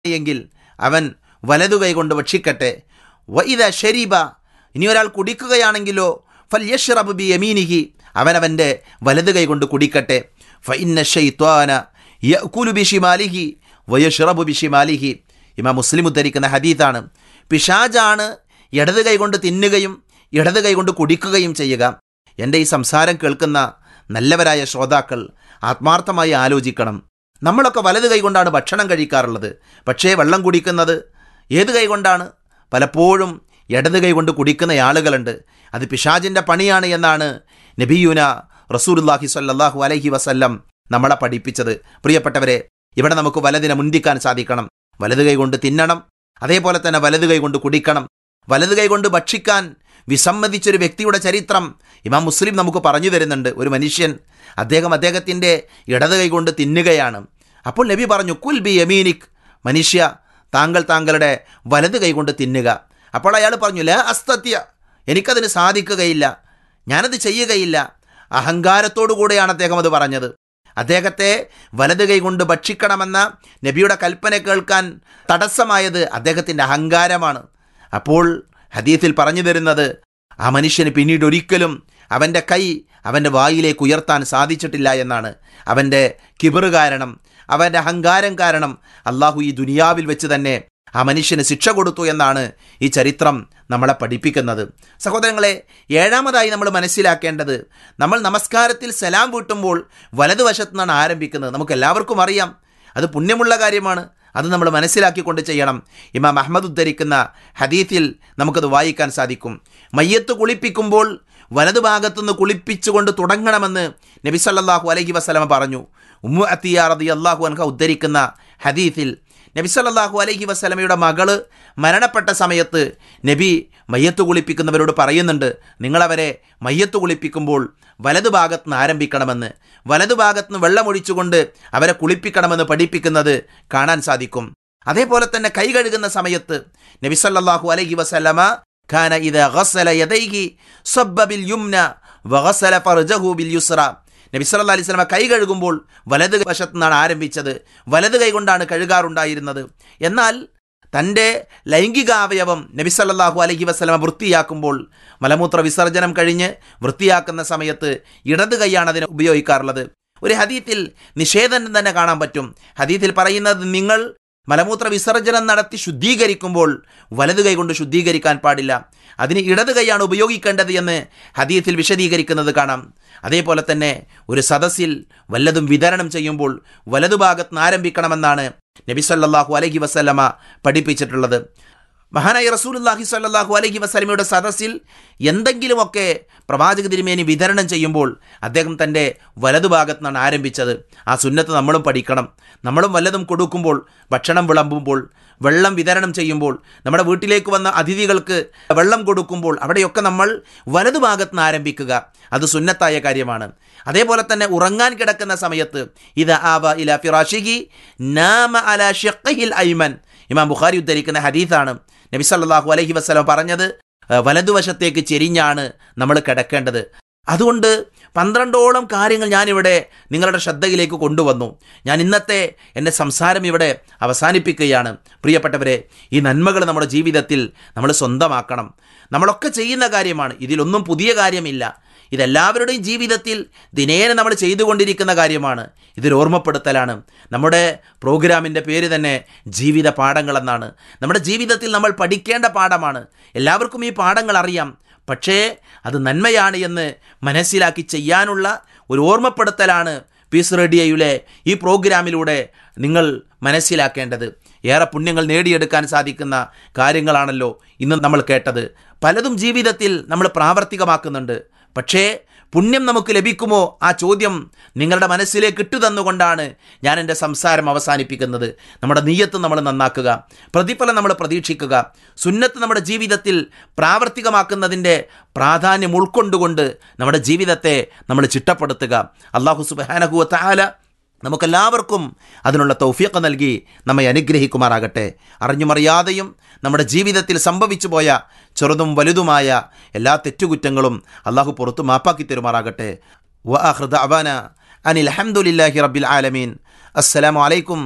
എങ്കിൽ അവൻ വലതു കൈ കൊണ്ട് ഭക്ഷിക്കട്ടെ വൈദ ഷരീബ ഇനി ഒരാൾ കുടിക്കുകയാണെങ്കിലോ ഫൽ യഷ്റബ് ബി യമീനിഹി അവനവൻ്റെ വലതു കൈ കൊണ്ട് കുടിക്കട്ടെ ഫഇന്ന ഷൈത്വാന യഅ്കുലു ബിഷിമാലിഹി വയഷ്റബു ബിഷിമാലിഹി ഇമാം മുസ്ലിം ഉദ്ധരിക്കുന്ന ഹദീത്താണ് പിശാജാണ് ഇടത് കൈ കൊണ്ട് തിന്നുകയും ഇടത് കൈ കൊണ്ട് കുടിക്കുകയും ചെയ്യുക എൻ്റെ ഈ സംസാരം കേൾക്കുന്ന നല്ലവരായ ശ്രോതാക്കൾ ആത്മാർത്ഥമായി ആലോചിക്കണം നമ്മളൊക്കെ വലത് കൈ കൊണ്ടാണ് ഭക്ഷണം കഴിക്കാറുള്ളത് പക്ഷേ വെള്ളം കുടിക്കുന്നത് ഏത് കൈ കൊണ്ടാണ് പലപ്പോഴും ഇടത് കൈ കൊണ്ട് കുടിക്കുന്ന ആളുകളുണ്ട് അത് പിശാജിൻ്റെ പണിയാണ് എന്നാണ് നബിയുന റസൂലുല്ലാഹി സ്വല്ലല്ലാഹു അലൈഹി വസല്ലം നമ്മളെ പഠിപ്പിച്ചത് പ്രിയപ്പെട്ടവരെ ഇവിടെ നമുക്ക് വലതിനെ മുന്തിക്കാൻ സാധിക്കണം വലത് കൈ കൊണ്ട് തിന്നണം അതേപോലെ തന്നെ വലത് കൈ കൊണ്ട് കുടിക്കണം വലത് കൈ കൊണ്ട് ഭക്ഷിക്കാൻ വിസമ്മതിച്ചൊരു വ്യക്തിയുടെ ചരിത്രം ഇമാം മുസ്ലിം നമുക്ക് പറഞ്ഞു തരുന്നുണ്ട് ഒരു മനുഷ്യൻ അദ്ദേഹം അദ്ദേഹത്തിൻ്റെ ഇടത് കൈ കൊണ്ട് തിന്നുകയാണ് അപ്പോൾ നബി പറഞ്ഞു കുൽ ബി യമീനിക് മനുഷ്യ താങ്കൾ താങ്കളുടെ വലത് കൈ കൊണ്ട് തിന്നുക അപ്പോൾ അയാൾ പറഞ്ഞു ല അസ്തത്യ എനിക്കതിന് സാധിക്കുകയില്ല ഞാനത് ചെയ്യുകയില്ല അഹങ്കാരത്തോടു കൂടെയാണ് അദ്ദേഹം അത് പറഞ്ഞത് അദ്ദേഹത്തെ വലത് കൈ കൊണ്ട് ഭക്ഷിക്കണമെന്ന നബിയുടെ കൽപ്പന കേൾക്കാൻ തടസ്സമായത് അദ്ദേഹത്തിൻ്റെ അഹങ്കാരമാണ് അപ്പോൾ ഹദീത്തിൽ പറഞ്ഞു തരുന്നത് ആ മനുഷ്യന് പിന്നീട് ഒരിക്കലും അവൻ്റെ കൈ അവൻ്റെ വായിലേക്ക് ഉയർത്താൻ സാധിച്ചിട്ടില്ല എന്നാണ് അവൻ്റെ കിബറ് കാരണം അവൻ്റെ അഹങ്കാരം കാരണം അള്ളാഹു ഈ ദുനിയാവിൽ വെച്ച് തന്നെ ആ മനുഷ്യന് ശിക്ഷ കൊടുത്തു എന്നാണ് ഈ ചരിത്രം നമ്മളെ പഠിപ്പിക്കുന്നത് സഹോദരങ്ങളെ ഏഴാമതായി നമ്മൾ മനസ്സിലാക്കേണ്ടത് നമ്മൾ നമസ്കാരത്തിൽ സലാം വീട്ടുമ്പോൾ വലതുവശത്തു നിന്നാണ് ആരംഭിക്കുന്നത് നമുക്ക് എല്ലാവർക്കും അറിയാം അത് പുണ്യമുള്ള കാര്യമാണ് അത് നമ്മൾ മനസ്സിലാക്കിക്കൊണ്ട് ചെയ്യണം ഇമാം അഹമ്മദ് ഉദ്ധരിക്കുന്ന ഹദീത്തിൽ നമുക്കത് വായിക്കാൻ സാധിക്കും മയ്യത്ത് കുളിപ്പിക്കുമ്പോൾ വലതുഭാഗത്തുനിന്ന് കുളിപ്പിച്ചുകൊണ്ട് തുടങ്ങണമെന്ന് നബി സല്ലല്ലാഹു അലൈഹി വസല്ലമ പറഞ്ഞു ഉമ്മു അത്തിയ റതി അള്ളാഹു അൻഹ ഉദ്ധരിക്കുന്ന ഹദീത്തിൽ നബി സല്ലല്ലാഹു അലൈഹി വസല്ലമയുടെ മകള് മരണപ്പെട്ട സമയത്ത് നബി മയ്യത്ത് കുളിപ്പിക്കുന്നവരോട് പറയുന്നുണ്ട് നിങ്ങളവരെ മയ്യത്ത് കുളിപ്പിക്കുമ്പോൾ വലതുഭാഗത്ത് നിന്ന് ആരംഭിക്കണമെന്ന് വലതുഭാഗത്ത് നിന്ന് വെള്ളമൊഴിച്ചുകൊണ്ട് അവരെ കുളിപ്പിക്കണമെന്ന് പഠിപ്പിക്കുന്നത് കാണാൻ സാധിക്കും അതേപോലെ തന്നെ കൈ കഴുകുന്ന സമയത്ത് നബി സല്ലല്ലാഹു അലൈഹി വസല്ലമ ഖാന ഇദ ഗസ്സല യദൈഹി സബ്ബ ബിൽ യുംന വഗസ്സല ഫർജഹു ബിൽ യുസ്ര നബി സല്ലല്ലാഹു അലൈഹി വസല്ലമ കൈ കഴുകുമ്പോൾ വലത് വശത്തു നിന്നാണ് ആരംഭിച്ചത് വലത് കൈ കൊണ്ടാണ് കഴുകാറുണ്ടായിരുന്നത് എന്നാൽ തൻ്റെ ലൈംഗികാവയവം നബി സല്ലല്ലാഹു അലൈഹി വസല്ലമ വൃത്തിയാക്കുമ്പോൾ മലമൂത്ര വിസർജനം കഴിഞ്ഞ് വൃത്തിയാക്കുന്ന സമയത്ത് ഇടത് കൈയാണ് അതിന് ഉപയോഗിക്കാറുള്ളത് ഒരു ഹദീത്തിൽ നിഷേധനം തന്നെ കാണാൻ പറ്റും ഹദീത്തിൽ പറയുന്നത് നിങ്ങൾ മലമൂത്ര വിസർജനം നടത്തി ശുദ്ധീകരിക്കുമ്പോൾ വലത് കൈ കൊണ്ട് ശുദ്ധീകരിക്കാൻ പാടില്ല അതിന് ഇടത് കൈയാണ് ഉപയോഗിക്കേണ്ടത് എന്ന് ഹദീത്തിൽ വിശദീകരിക്കുന്നത് കാണാം അതേപോലെ തന്നെ ഒരു സദസ്സിൽ വല്ലതും വിതരണം ചെയ്യുമ്പോൾ വലതുഭാഗത്ത് നിന്ന് ആരംഭിക്കണമെന്നാണ് നബി സല്ലല്ലാഹു അലൈഹി വസല്ലമ പഠിപ്പിച്ചിട്ടുള്ളത് മഹാനായ റസൂലുല്ലാഹി സ്വല്ലല്ലാഹു അലൈഹി വസല്ലമയുടെ സദസ്സിൽ എന്തെങ്കിലുമൊക്കെ പ്രവാചക തിരുമേനി വിതരണം ചെയ്യുമ്പോൾ അദ്ദേഹം തൻ്റെ വലതുഭാഗത്ത് നിന്നാണ് ആരംഭിച്ചത് ആ സുന്നത്ത് നമ്മളും പഠിക്കണം നമ്മളും വല്ലതും കൊടുക്കുമ്പോൾ ഭക്ഷണം വിളമ്പുമ്പോൾ വെള്ളം വിതരണം ചെയ്യുമ്പോൾ നമ്മുടെ വീട്ടിലേക്ക് വന്ന അതിഥികൾക്ക് വെള്ളം കൊടുക്കുമ്പോൾ അവിടെയൊക്കെ നമ്മൾ വലതുഭാഗത്ത് നിന്ന് ആരംഭിക്കുക അത് സുന്നത്തായ കാര്യമാണ് അതേപോലെ തന്നെ ഉറങ്ങാൻ കിടക്കുന്ന സമയത്ത് ഇത് ആവ ഇല ഫിറാഷിഹി നാമ അല ഷിഖ്ഹിൽ ഐമൻ ഇമാം ബുഖാരി ഉദ്ധരിക്കുന്ന ഹദീസാണ് നബി സല്ലല്ലാഹു അലൈഹി വസല്ലം പറഞ്ഞത് "ഏഹ്, വലതുവശത്തേക്ക് ചെരിഞ്ഞാണ് നമ്മൾ കിടക്കേണ്ടത് അതുകൊണ്ട് പന്ത്രണ്ടോളം കാര്യങ്ങൾ ഞാനിവിടെ നിങ്ങളുടെ ശ്രദ്ധയിലേക്ക് കൊണ്ടുവന്നു ഞാൻ ഇന്നത്തെ എൻ്റെ സംസാരം ഇവിടെ അവസാനിപ്പിക്കുകയാണ് പ്രിയപ്പെട്ടവരെ ഈ നന്മകൾ നമ്മുടെ ജീവിതത്തിൽ നമ്മൾ സ്വന്തമാക്കണം നമ്മളൊക്കെ ചെയ്യുന്ന കാര്യമാണ് ഇതിലൊന്നും പുതിയ കാര്യമില്ല ഇതെല്ലാവരുടെയും ജീവിതത്തിൽ ദിനേന നമ്മൾ ചെയ്തുകൊണ്ടിരിക്കുന്ന കാര്യമാണ് ഇതൊരു ഓർമ്മപ്പെടുത്തലാണ് നമ്മുടെ പ്രോഗ്രാമിൻ്റെ പേര് തന്നെ ജീവിത പാഠങ്ങളെന്നാണ് നമ്മുടെ ജീവിതത്തിൽ നമ്മൾ പഠിക്കേണ്ട പാഠമാണ് എല്ലാവർക്കും ഈ പാഠങ്ങൾ അറിയാം പക്ഷേ അത് നന്മയാണ് എന്ന് മനസ്സിലാക്കി ചെയ്യാനുള്ള ഒരു ഓർമ്മപ്പെടുത്തലാണ് പീസ് റേഡിയോയിലെ ഈ പ്രോഗ്രാമിലൂടെ നിങ്ങൾ മനസ്സിലാക്കേണ്ടത് ഏറെ പുണ്യങ്ങൾ നേടിയെടുക്കാൻ സാധിക്കുന്ന കാര്യങ്ങളാണല്ലോ ഇന്ന് നമ്മൾ കേട്ടത് പലതും ജീവിതത്തിൽ നമ്മൾ പ്രാവർത്തികമാക്കുന്നുണ്ട് പക്ഷേ പുണ്യം നമുക്ക് ലഭിക്കുമോ ആ ചോദ്യം നിങ്ങളുടെ മനസ്സിലേക്ക് ഇട്ടുതന്നുകൊണ്ടാണ് ഞാൻ എൻ്റെ സംസാരം അവസാനിപ്പിക്കുന്നത് നമ്മുടെ നീയത്ത് നമ്മൾ നന്നാക്കുക പ്രതിഫലം നമ്മൾ പ്രതീക്ഷിക്കുക സുന്നത്ത് നമ്മുടെ ജീവിതത്തിൽ പ്രാവർത്തികമാക്കുന്നതിൻ്റെ പ്രാധാന്യം ഉൾക്കൊണ്ടുകൊണ്ട് നമ്മുടെ ജീവിതത്തെ നമ്മൾ ചിട്ടപ്പെടുത്തുക അള്ളാഹു സുബാനഹുവ താല നമുക്കെല്ലാവർക്കും അതിനുള്ള തൗഫീഖ് നൽകി നമ്മെ അനുഗ്രഹിക്കുമാറാകട്ടെ അറിഞ്ഞുമറിയാതെയും നമ്മുടെ ജീവിതത്തിൽ സംഭവിച്ചു പോയ ചെറുതും വലുതുമായ എല്ലാ തെറ്റുകുറ്റങ്ങളും അള്ളാഹു പുറത്തു മാപ്പാക്കി തരുമാറാകട്ടെ വ അഹ്റദ അവാന അനിൽ അഹമ്മദില്ലാഹി റബ്ബിൽ ആലമീൻ അസ്സലാമു അലൈക്കും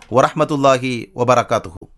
വറഹമത്തല്ലാഹി വബർക്കാത്തുഹു